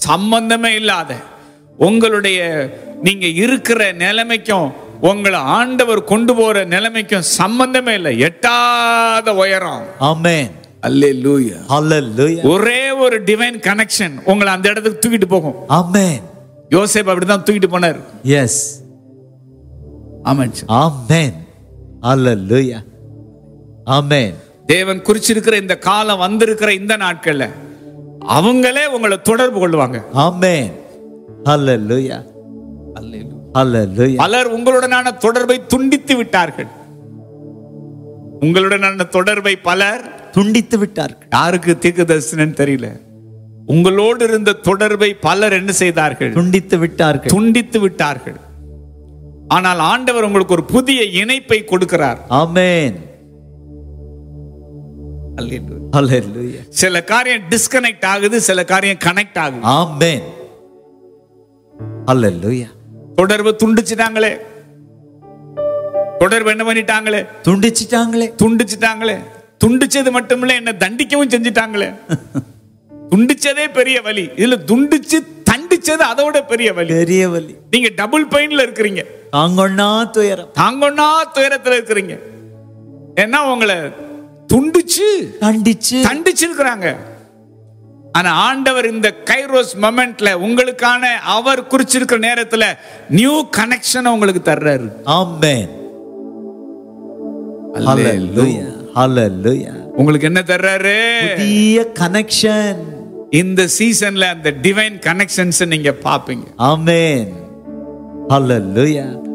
சம்பந்தமே இல்லாத உங்களுடைய நீங்க இருக்கிற நிலைமைக்கும் உங்களை ஆண்டவர் கொண்டு போற நிலைமைக்கும் சம்பந்தமே இல்லை எட்டாத உயரம் Amen. அல்லேலூயா Hallelujah. ஒரே ஒரு டிவைன் கனெக்ஷன் உங்களை அந்த இடத்துக்கு தூக்கிட்டு போகும் Amen. யோசேப் அப்படிதான் தூக்கிட்டு போனார் Yes. ஆமாம் Amen. Hallelujah. Amen. தேவன் குறிச்சிருக்கிற இந்த காலம் வந்திருக்கிற இந்த நாட்கள்ல அவங்களே உங்களை தொடர்பு கொள்வாங்க Amen. Hallelujah. Hallelujah. பலர் உங்களுடனான தொடர்பை துண்டித்து விட்டார்கள் உங்களுடனான தொடர்பை பலர் துண்டித்து விட்டார்கள் யாருக்கு தீர்க்கதரிசனம் தெரியல உங்களோடு இருந்த தொடர்பை பலர் என்ன செய்தார்கள் துண்டித்து விட்டார்கள் துண்டித்து விட்டார்கள் ஆனால் ஆண்டவர் உங்களுக்கு ஒரு புதிய இணைப்பை கொடுக்கிறார் ஆமென் Hallelujah. சில காரியம் டிஸ்கனெக்ட் ஆகுது சில காரியம் கனெக்ட் ஆகுது ஆமென் Hallelujah. தொடர்பு துண்டிச்சிட்டாங்களே தொடர்பு என்ன பண்ணிட்டாங்களே துண்டிச்சிட்டாங்களே துண்டிச்சிட்டாங்களே துண்டிச்சது மட்டுமில்ல என்ன தண்டிக்கவும் செஞ்சிட்டாங்களே துண்டிச்சதே பெரிய வலி இதுல துண்டிச்சு தண்டிச்சது அதோட பெரிய வலி பெரிய வலி நீங்க டபுள் பெயின்ல இருக்கிறீங்க தாங்கொண்ணா துயரம் தாங்கொன்னா துயரத்துல இருக்கிறீங்க ஏன்னா உங்களை துண்டிச்சு கண்டிச்சு தண்டிச்சிருக்கிறாங்க ஆனா ஆண்டவர் இந்த கைரோஸ் மொமெண்ட்ல உங்களுக்கான அவர் குறிச்சிருக்கிற நேரத்துல நியூ கனெக்ஷன் உங்களுக்கு தர்றாரு ஆமென் Hallelujah. Hallelujah. உங்களுக்கு என்ன தர்றாரு புதிய கனெக்ஷன் இந்த சீசன்ல அந்த டிவைன் கனெக்ஷன்ஸ் நீங்க பாப்பீங்க ஆமென் Hallelujah.